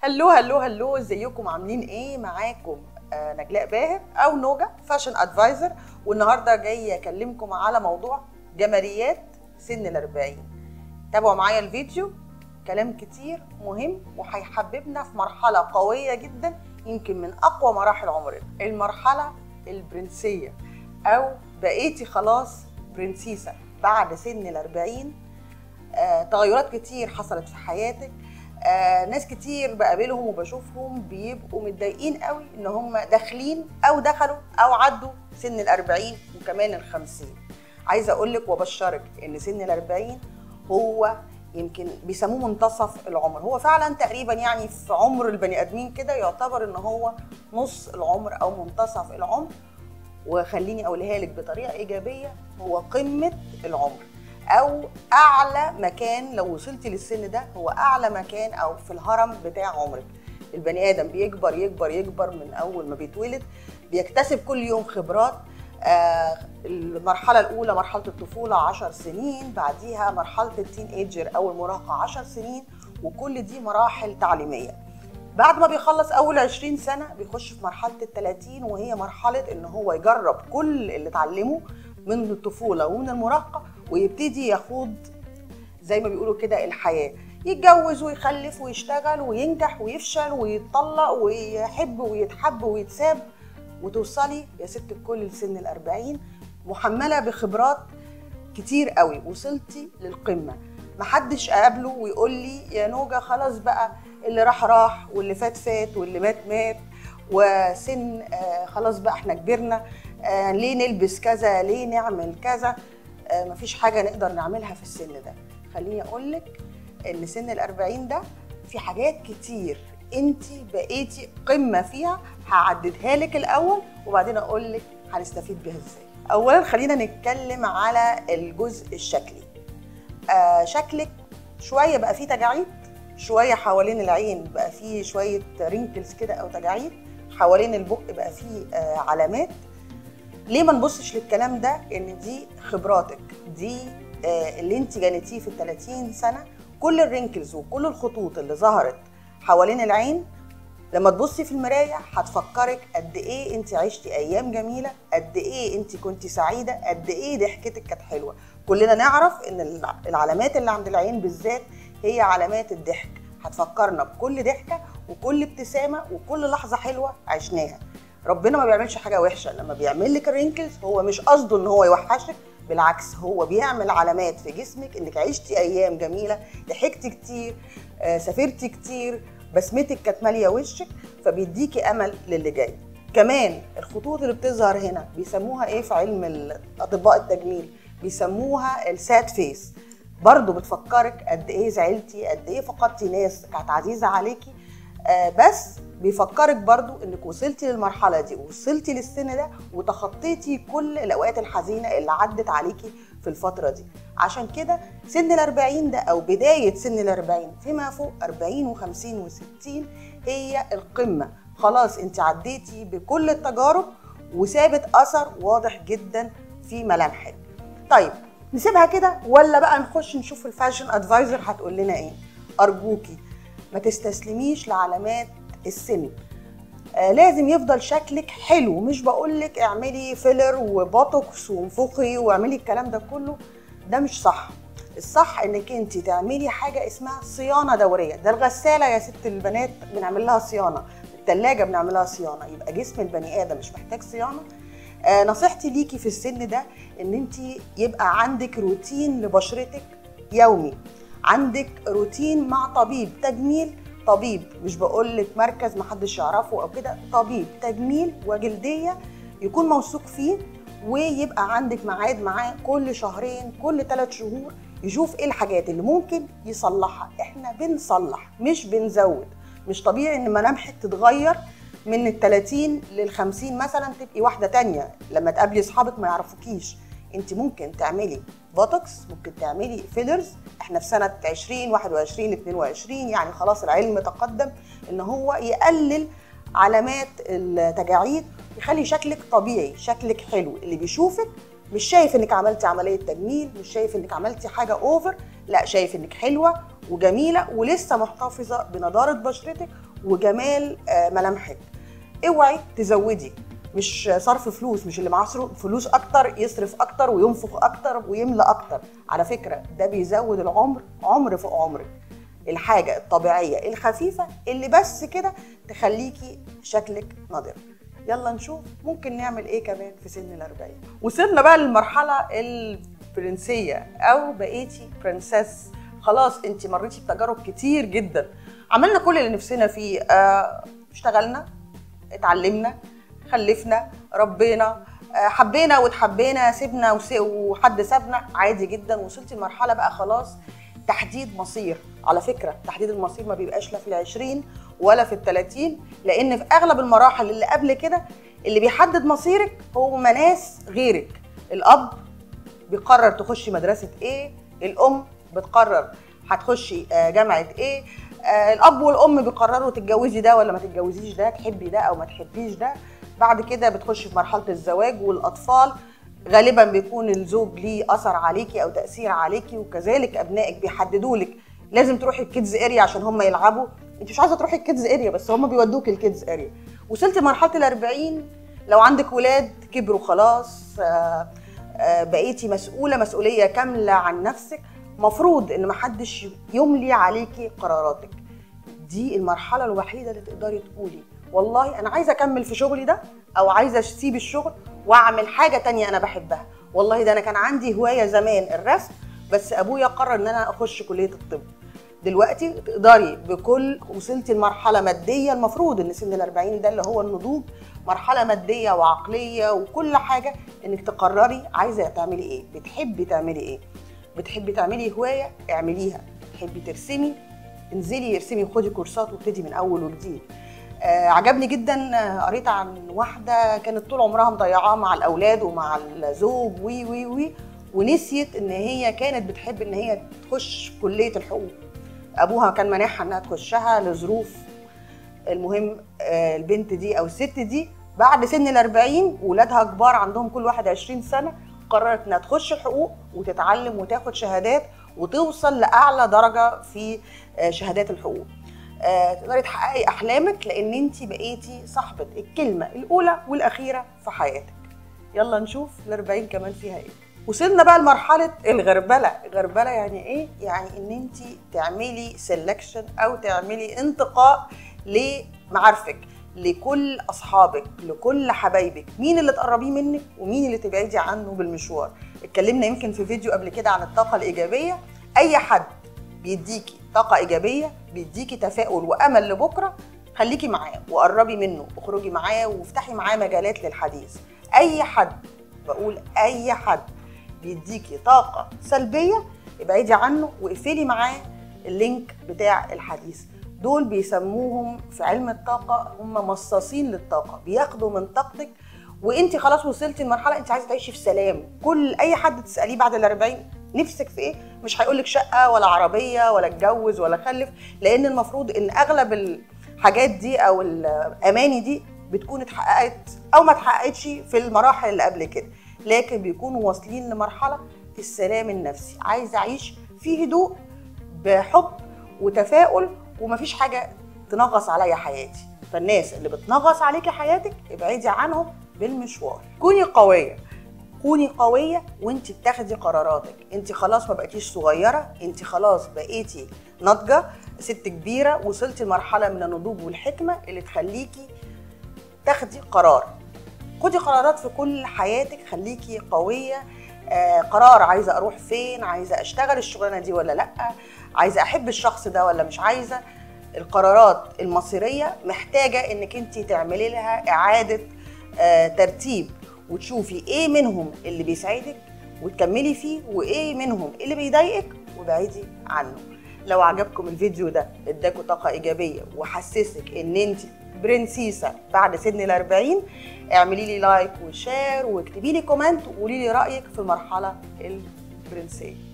هلو هلو هلو ازيكم عاملين ايه معاكم آه نجلاء باهر او نوجا فاشن ادفايزر والنهارده جاي اكلمكم على موضوع جماليات سن الأربعين تابعوا معايا الفيديو كلام كتير مهم وهيحببنا في مرحله قويه جدا يمكن من اقوى مراحل عمرنا المرحله البرنسيه او بقيتي خلاص برنسيسه بعد سن الأربعين آه، تغيرات كتير حصلت في حياتك آه، ناس كتير بقابلهم وبشوفهم بيبقوا متضايقين قوي ان هم داخلين او دخلوا او عدوا سن الأربعين وكمان الخمسين عايزه اقول لك وابشرك ان سن الأربعين هو يمكن بيسموه منتصف العمر هو فعلا تقريبا يعني في عمر البني ادمين كده يعتبر ان هو نص العمر او منتصف العمر وخليني اقولها لك بطريقه ايجابيه هو قمه العمر او اعلى مكان لو وصلتي للسن ده هو اعلى مكان او في الهرم بتاع عمرك البني ادم بيكبر يكبر يكبر من اول ما بيتولد بيكتسب كل يوم خبرات آه المرحله الاولى مرحله الطفوله 10 سنين بعديها مرحله التين ايجر او المراهقه 10 سنين وكل دي مراحل تعليميه بعد ما بيخلص اول 20 سنه بيخش في مرحله ال 30 وهي مرحله ان هو يجرب كل اللي اتعلمه من الطفوله ومن المراهقه ويبتدي يخوض زي ما بيقولوا كده الحياه يتجوز ويخلف ويشتغل وينجح ويفشل ويتطلق ويحب ويتحب ويتساب وتوصلي يا ست الكل لسن الأربعين محملة بخبرات كتير قوي وصلتي للقمة محدش قابله ويقول لي يا نوجة خلاص بقى اللي راح راح واللي فات فات واللي مات مات وسن آه خلاص بقى احنا كبرنا آه ليه نلبس كذا ليه نعمل كذا آه مفيش حاجة نقدر نعملها في السن ده خليني أقولك إن سن الأربعين ده في حاجات كتير انت بقيتي قمة فيها هعددها لك الأول وبعدين أقول لك هنستفيد بيها ازاي أولا خلينا نتكلم على الجزء الشكلي آه شكلك شوية بقى فيه تجاعيد شوية حوالين العين بقى فيه شوية رينكلز كده أو تجاعيد حوالين البق بقى فيه آه علامات ليه ما نبصش للكلام ده ان دي خبراتك دي آه اللي انت جنيتيه في ال 30 سنه كل الرينكلز وكل الخطوط اللي ظهرت حوالين العين لما تبصي في المرايه هتفكرك قد ايه انت عشتي ايام جميله قد ايه انت كنت سعيده قد ايه ضحكتك كانت حلوه كلنا نعرف ان العلامات اللي عند العين بالذات هي علامات الضحك هتفكرنا بكل ضحكه وكل ابتسامه وكل لحظه حلوه عشناها ربنا ما بيعملش حاجه وحشه لما بيعمل لك الرينكلز هو مش قصده ان هو يوحشك بالعكس هو بيعمل علامات في جسمك انك عشتي ايام جميله ضحكتي كتير آه، سافرتي كتير بسمتك كانت ماليه وشك فبيديكي امل للي جاي كمان الخطوط اللي بتظهر هنا بيسموها ايه في علم اطباء التجميل بيسموها الساد فيس برضو بتفكرك قد ايه زعلتي قد ايه فقدتي ناس كانت عزيزه عليكي آه بس بيفكرك برضو انك وصلتي للمرحله دي ووصلتي للسن ده وتخطيتي كل الاوقات الحزينه اللي عدت عليكي في الفتره دي عشان كده سن الأربعين ده او بدايه سن الأربعين فيما فوق 40 و50 و60 هي القمه خلاص انت عديتي بكل التجارب وسابت اثر واضح جدا في ملامحك طيب نسيبها كده ولا بقى نخش نشوف الفاشن ادفايزر هتقول لنا ايه ارجوكي ما تستسلميش لعلامات السن آه لازم يفضل شكلك حلو مش بقولك اعملي فيلر وبوتوكس وانفخي واعملي الكلام ده كله ده مش صح الصح انك انت تعملي حاجه اسمها صيانه دوريه ده الغساله يا ست البنات بنعمل لها صيانه الثلاجه بنعمل لها صيانه يبقى جسم البني ادم مش محتاج صيانه آه نصيحتي ليكي في السن ده ان انت يبقى عندك روتين لبشرتك يومي عندك روتين مع طبيب تجميل طبيب مش بقول لك مركز محدش يعرفه او كده طبيب تجميل وجلديه يكون موثوق فيه ويبقى عندك ميعاد معاه كل شهرين كل ثلاث شهور يشوف ايه الحاجات اللي ممكن يصلحها احنا بنصلح مش بنزود مش طبيعي ان ملامحك تتغير من ال 30 لل 50 مثلا تبقي واحده تانية لما تقابلي اصحابك ما يعرفوكيش انت ممكن تعملي بوتوكس ممكن تعملي فيلرز احنا في سنه 20 21 22 يعني خلاص العلم تقدم ان هو يقلل علامات التجاعيد يخلي شكلك طبيعي شكلك حلو اللي بيشوفك مش شايف انك عملتي عمليه تجميل مش شايف انك عملتي حاجه اوفر لا شايف انك حلوه وجميله ولسه محتفظه بنضاره بشرتك وجمال آه، ملامحك اوعي تزودي مش صرف فلوس مش اللي معاه صرف- فلوس اكتر يصرف اكتر وينفق اكتر ويملى اكتر على فكره ده بيزود العمر عمر فوق عمرك الحاجه الطبيعيه الخفيفه اللي بس كده تخليكي شكلك نضر يلا نشوف ممكن نعمل ايه كمان في سن الأربعين وصلنا بقى للمرحله البرنسيه او بقيتي برنسس خلاص انت مريتي بتجارب كتير جدا عملنا كل اللي نفسنا فيه آه، اشتغلنا اتعلمنا خلفنا ربينا آه، حبينا واتحبينا سيبنا وس- وحد سابنا عادي جدا وصلتي لمرحله بقى خلاص تحديد مصير على فكره تحديد المصير ما بيبقاش لا في العشرين ولا في التلاتين لان في اغلب المراحل اللي قبل كده اللي بيحدد مصيرك هو ناس غيرك الاب بيقرر تخشي مدرسه ايه الام بتقرر هتخشي آه، جامعه ايه آه، الاب والام بيقرروا تتجوزي ده ولا ما تتجوزيش ده تحبي ده او ما تحبيش ده بعد كده بتخشي في مرحله الزواج والاطفال غالبا بيكون الزوج ليه اثر عليكي او تاثير عليكي وكذلك ابنائك بيحددوا لك لازم تروحي الكيدز اريا عشان هم يلعبوا انت مش عايزه تروحي الكيدز اريا بس هم بيودوك الكيدز اريا وصلتي مرحله الأربعين لو عندك ولاد كبروا خلاص آه، آه، بقيتي مسؤوله مسؤوليه كامله عن نفسك مفروض ان محدش يملي عليكي قراراتك دي المرحله الوحيده اللي تقدري تقولي والله انا عايزه اكمل في شغلي ده او عايزه اسيب الشغل واعمل حاجه تانية انا بحبها والله ده انا كان عندي هوايه زمان الرسم بس ابويا قرر ان انا اخش كليه الطب دلوقتي تقدري بكل وصلتي لمرحله ماديه المفروض ان سن ال40 ده اللي هو النضوج مرحله ماديه وعقليه وكل حاجه انك تقرري عايزه تعملي ايه بتحبي تعملي ايه بتحبي تعملي هوايه اعمليها بتحبي ترسمي انزلي ارسمي خدي كورسات وابتدي من اول وجديد آه عجبني جدا آه، قريت عن واحده كانت طول عمرها مضيعاه مع الاولاد ومع الزوج وي وي وي ونسيت ان هي كانت بتحب ان هي تخش كليه الحقوق ابوها كان مانعها انها تخشها لظروف المهم آه، البنت دي او الست دي بعد سن الأربعين ولادها كبار عندهم كل واحد 20 سنة قررت انها تخش الحقوق وتتعلم وتاخد شهادات وتوصل لأعلى درجة في آه، شهادات الحقوق آه، تقدري تحققي أحلامك لأن انت بقيتي صاحبة الكلمة الأولى والأخيرة في حياتك يلا نشوف الأربعين كمان فيها ايه وصلنا بقى لمرحلة الغربلة الغربلة يعني ايه؟ يعني ان انت تعملي سelection او تعملي انتقاء لمعارفك لكل اصحابك لكل حبايبك مين اللي تقربيه منك ومين اللي تبعدي عنه بالمشوار اتكلمنا يمكن في فيديو قبل كده عن الطاقة الإيجابية أي حد بيديكي طاقة إيجابية بيديكي تفاؤل وأمل لبكرة خليكي معاه وقربي منه اخرجي معاه وافتحي معاه مجالات للحديث أي حد بقول أي حد بيديكي طاقة سلبية ابعدي عنه واقفلي معاه اللينك بتاع الحديث دول بيسموهم في علم الطاقة هم مصاصين للطاقة بياخدوا من طاقتك وانت خلاص وصلتي لمرحلة انت عايزة تعيشي في سلام كل اي حد تسأليه بعد الأربعين نفسك في ايه مش هيقولك شقة ولا عربية ولا اتجوز ولا خلف لان المفروض ان اغلب الحاجات دي او الاماني دي بتكون اتحققت او ما اتحققتش في المراحل اللي قبل كده لكن بيكونوا واصلين لمرحله السلام النفسي عايز اعيش في هدوء بحب وتفاؤل ومفيش حاجه تنغص عليا حياتي فالناس اللي بتنغص عليكي حياتك ابعدي عنهم بالمشوار كوني قويه كوني قوية وانت بتاخدي قراراتك انت خلاص ما بقيتيش صغيرة انت خلاص بقيتي ناضجة ست كبيرة وصلتي لمرحلة من النضوج والحكمة اللي تخليكي تاخدي قرار خدي قرارات في كل حياتك خليكي قوية آه قرار عايزة أروح فين عايزة أشتغل الشغلانة دي ولا لأ عايزة أحب الشخص ده ولا مش عايزة القرارات المصيرية محتاجة إنك أنت تعملي لها إعادة آه ترتيب وتشوفي إيه منهم اللي بيسعدك وتكملي فيه وإيه منهم اللي بيضايقك وابعدي عنه لو عجبكم الفيديو ده اداكوا طاقة إيجابية وحسسك إن أنت برنسيسة بعد سن الأربعين اعملي لي لايك وشير واكتبي لي كومنت وقولي لي رأيك في المرحلة البرنسية